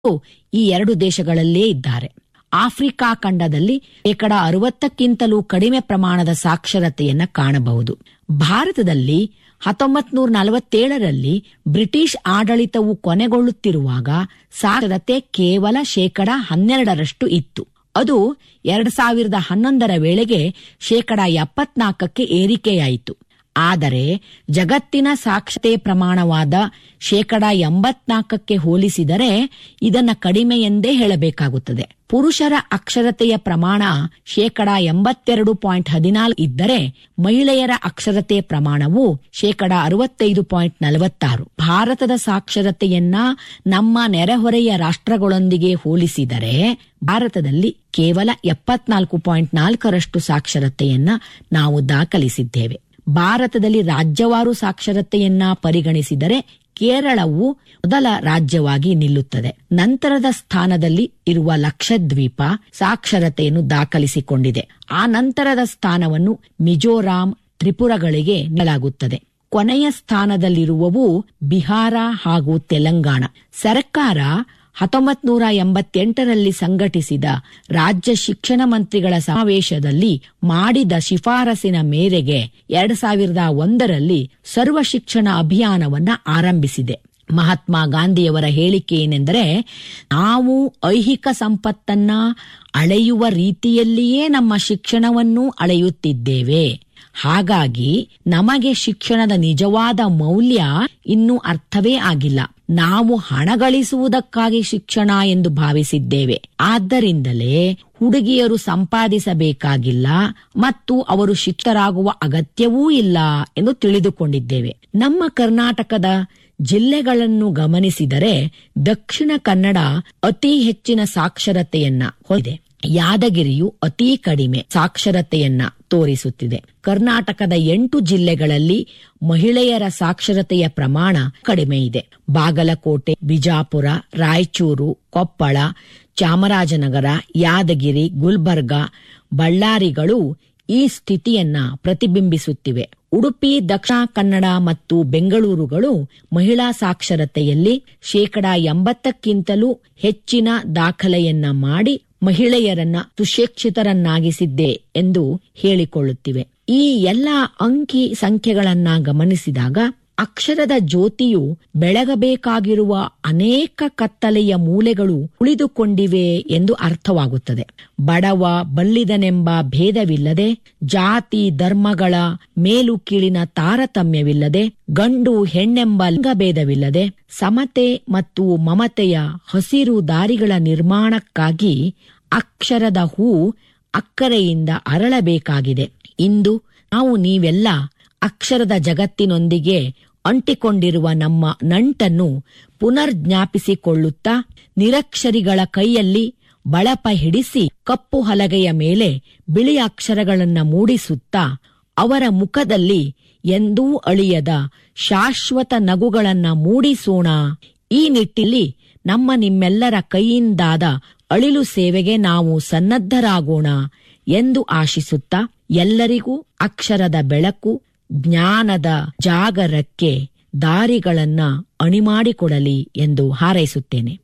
ಈ ಎರಡು ದೇಶಗಳಲ್ಲೇ ಇದ್ದಾರೆ ಆಫ್ರಿಕಾ ಖಂಡದಲ್ಲಿ ಶೇಕಡ ಅರವತ್ತಕ್ಕಿಂತಲೂ ಕಡಿಮೆ ಪ್ರಮಾಣದ ಸಾಕ್ಷರತೆಯನ್ನ ಕಾಣಬಹುದು ಭಾರತದಲ್ಲಿ ಹತ್ತೊಂಬತ್ ನೂರ ನಲವತ್ತೇಳರಲ್ಲಿ ಬ್ರಿಟಿಷ್ ಆಡಳಿತವು ಕೊನೆಗೊಳ್ಳುತ್ತಿರುವಾಗ ಸಾಕ್ಷರತೆ ಕೇವಲ ಶೇಕಡ ಹನ್ನೆರಡರಷ್ಟು ಇತ್ತು ಅದು ಎರಡ್ ಸಾವಿರದ ಹನ್ನೊಂದರ ವೇಳೆಗೆ ಶೇಕಡ ಎಪ್ಪತ್ನಾಲ್ಕಕ್ಕೆ ಏರಿಕೆಯಾಯಿತು ಆದರೆ ಜಗತ್ತಿನ ಸಾಕ್ಷರತೆ ಪ್ರಮಾಣವಾದ ಶೇಕಡ ಎಂಬತ್ನಾಲ್ಕಕ್ಕೆ ಹೋಲಿಸಿದರೆ ಇದನ್ನ ಕಡಿಮೆ ಎಂದೇ ಹೇಳಬೇಕಾಗುತ್ತದೆ ಪುರುಷರ ಅಕ್ಷರತೆಯ ಪ್ರಮಾಣ ಶೇಕಡ ಎಂಬತ್ತೆರಡು ಪಾಯಿಂಟ್ ಹದಿನಾಲ್ಕು ಇದ್ದರೆ ಮಹಿಳೆಯರ ಅಕ್ಷರತೆ ಪ್ರಮಾಣವು ಶೇಕಡ ಅರವತ್ತೈದು ಪಾಯಿಂಟ್ ನಲವತ್ತಾರು ಭಾರತದ ಸಾಕ್ಷರತೆಯನ್ನ ನಮ್ಮ ನೆರೆಹೊರೆಯ ರಾಷ್ಟ್ರಗಳೊಂದಿಗೆ ಹೋಲಿಸಿದರೆ ಭಾರತದಲ್ಲಿ ಕೇವಲ ಎಪ್ಪತ್ನಾಲ್ಕು ಪಾಯಿಂಟ್ ನಾಲ್ಕರಷ್ಟು ಸಾಕ್ಷರತೆಯನ್ನ ನಾವು ದಾಖಲಿಸಿದ್ದೇವೆ ಭಾರತದಲ್ಲಿ ರಾಜ್ಯವಾರು ಸಾಕ್ಷರತೆಯನ್ನ ಪರಿಗಣಿಸಿದರೆ ಕೇರಳವು ಮೊದಲ ರಾಜ್ಯವಾಗಿ ನಿಲ್ಲುತ್ತದೆ ನಂತರದ ಸ್ಥಾನದಲ್ಲಿ ಇರುವ ಲಕ್ಷದ್ವೀಪ ಸಾಕ್ಷರತೆಯನ್ನು ದಾಖಲಿಸಿಕೊಂಡಿದೆ ಆ ನಂತರದ ಸ್ಥಾನವನ್ನು ಮಿಜೋರಾಂ ತ್ರಿಪುರಗಳಿಗೆ ನೀಡಲಾಗುತ್ತದೆ ಕೊನೆಯ ಸ್ಥಾನದಲ್ಲಿರುವವು ಬಿಹಾರ ಹಾಗೂ ತೆಲಂಗಾಣ ಸರ್ಕಾರ ಹತ್ತೊಂಬತ್ ನೂರ ಎಂಬತ್ತೆಂಟರಲ್ಲಿ ಸಂಘಟಿಸಿದ ರಾಜ್ಯ ಶಿಕ್ಷಣ ಮಂತ್ರಿಗಳ ಸಮಾವೇಶದಲ್ಲಿ ಮಾಡಿದ ಶಿಫಾರಸಿನ ಮೇರೆಗೆ ಎರಡ್ ಸಾವಿರದ ಒಂದರಲ್ಲಿ ಸರ್ವ ಶಿಕ್ಷಣ ಅಭಿಯಾನವನ್ನ ಆರಂಭಿಸಿದೆ ಮಹಾತ್ಮ ಗಾಂಧಿಯವರ ಹೇಳಿಕೆ ಏನೆಂದರೆ ನಾವು ಐಹಿಕ ಸಂಪತ್ತನ್ನ ಅಳೆಯುವ ರೀತಿಯಲ್ಲಿಯೇ ನಮ್ಮ ಶಿಕ್ಷಣವನ್ನು ಅಳೆಯುತ್ತಿದ್ದೇವೆ ಹಾಗಾಗಿ ನಮಗೆ ಶಿಕ್ಷಣದ ನಿಜವಾದ ಮೌಲ್ಯ ಇನ್ನೂ ಅರ್ಥವೇ ಆಗಿಲ್ಲ ನಾವು ಹಣ ಗಳಿಸುವುದಕ್ಕಾಗಿ ಶಿಕ್ಷಣ ಎಂದು ಭಾವಿಸಿದ್ದೇವೆ ಆದ್ದರಿಂದಲೇ ಹುಡುಗಿಯರು ಸಂಪಾದಿಸಬೇಕಾಗಿಲ್ಲ ಮತ್ತು ಅವರು ಶಿಕ್ಷರಾಗುವ ಅಗತ್ಯವೂ ಇಲ್ಲ ಎಂದು ತಿಳಿದುಕೊಂಡಿದ್ದೇವೆ ನಮ್ಮ ಕರ್ನಾಟಕದ ಜಿಲ್ಲೆಗಳನ್ನು ಗಮನಿಸಿದರೆ ದಕ್ಷಿಣ ಕನ್ನಡ ಅತಿ ಹೆಚ್ಚಿನ ಸಾಕ್ಷರತೆಯನ್ನ ಹೊಂದಿದೆ ಯಾದಗಿರಿಯು ಅತಿ ಕಡಿಮೆ ಸಾಕ್ಷರತೆಯನ್ನ ತೋರಿಸುತ್ತಿದೆ ಕರ್ನಾಟಕದ ಎಂಟು ಜಿಲ್ಲೆಗಳಲ್ಲಿ ಮಹಿಳೆಯರ ಸಾಕ್ಷರತೆಯ ಪ್ರಮಾಣ ಕಡಿಮೆ ಇದೆ ಬಾಗಲಕೋಟೆ ಬಿಜಾಪುರ ರಾಯಚೂರು ಕೊಪ್ಪಳ ಚಾಮರಾಜನಗರ ಯಾದಗಿರಿ ಗುಲ್ಬರ್ಗ ಬಳ್ಳಾರಿಗಳು ಈ ಸ್ಥಿತಿಯನ್ನ ಪ್ರತಿಬಿಂಬಿಸುತ್ತಿವೆ ಉಡುಪಿ ದಕ್ಷಿಣ ಕನ್ನಡ ಮತ್ತು ಬೆಂಗಳೂರುಗಳು ಮಹಿಳಾ ಸಾಕ್ಷರತೆಯಲ್ಲಿ ಶೇಕಡ ಎಂಬತ್ತಕ್ಕಿಂತಲೂ ಹೆಚ್ಚಿನ ದಾಖಲೆಯನ್ನ ಮಾಡಿ ಮಹಿಳೆಯರನ್ನ ಸುಶಿಕ್ಷಿತರನ್ನಾಗಿಸಿದ್ದೆ ಎಂದು ಹೇಳಿಕೊಳ್ಳುತ್ತಿವೆ ಈ ಎಲ್ಲ ಅಂಕಿ ಸಂಖ್ಯೆಗಳನ್ನ ಗಮನಿಸಿದಾಗ ಅಕ್ಷರದ ಜ್ಯೋತಿಯು ಬೆಳಗಬೇಕಾಗಿರುವ ಅನೇಕ ಕತ್ತಲೆಯ ಮೂಲೆಗಳು ಉಳಿದುಕೊಂಡಿವೆ ಎಂದು ಅರ್ಥವಾಗುತ್ತದೆ ಬಡವ ಬಲ್ಲಿದನೆಂಬ ಭೇದವಿಲ್ಲದೆ ಜಾತಿ ಧರ್ಮಗಳ ಮೇಲು ಕೀಳಿನ ತಾರತಮ್ಯವಿಲ್ಲದೆ ಗಂಡು ಹೆಣ್ಣೆಂಬ ಲಿಂಗಭೇದವಿಲ್ಲದೆ ಸಮತೆ ಮತ್ತು ಮಮತೆಯ ಹಸಿರು ದಾರಿಗಳ ನಿರ್ಮಾಣಕ್ಕಾಗಿ ಅಕ್ಷರದ ಹೂ ಅಕ್ಕರೆಯಿಂದ ಅರಳಬೇಕಾಗಿದೆ ಇಂದು ನಾವು ನೀವೆಲ್ಲ ಅಕ್ಷರದ ಜಗತ್ತಿನೊಂದಿಗೆ ಅಂಟಿಕೊಂಡಿರುವ ನಮ್ಮ ನಂಟನ್ನು ಪುನರ್ಜ್ಞಾಪಿಸಿಕೊಳ್ಳುತ್ತಾ ನಿರಕ್ಷರಿಗಳ ಕೈಯಲ್ಲಿ ಬಳಪ ಹಿಡಿಸಿ ಕಪ್ಪು ಹಲಗೆಯ ಮೇಲೆ ಬಿಳಿ ಅಕ್ಷರಗಳನ್ನ ಮೂಡಿಸುತ್ತಾ ಅವರ ಮುಖದಲ್ಲಿ ಎಂದೂ ಅಳಿಯದ ಶಾಶ್ವತ ನಗುಗಳನ್ನ ಮೂಡಿಸೋಣ ಈ ನಿಟ್ಟಿನಲ್ಲಿ ನಮ್ಮ ನಿಮ್ಮೆಲ್ಲರ ಕೈಯಿಂದಾದ ಅಳಿಲು ಸೇವೆಗೆ ನಾವು ಸನ್ನದ್ಧರಾಗೋಣ ಎಂದು ಆಶಿಸುತ್ತಾ ಎಲ್ಲರಿಗೂ ಅಕ್ಷರದ ಬೆಳಕು ಜ್ಞಾನದ ಜಾಗರಕ್ಕೆ ದಾರಿಗಳನ್ನ ಅಣಿಮಾಡಿಕೊಡಲಿ ಎಂದು ಹಾರೈಸುತ್ತೇನೆ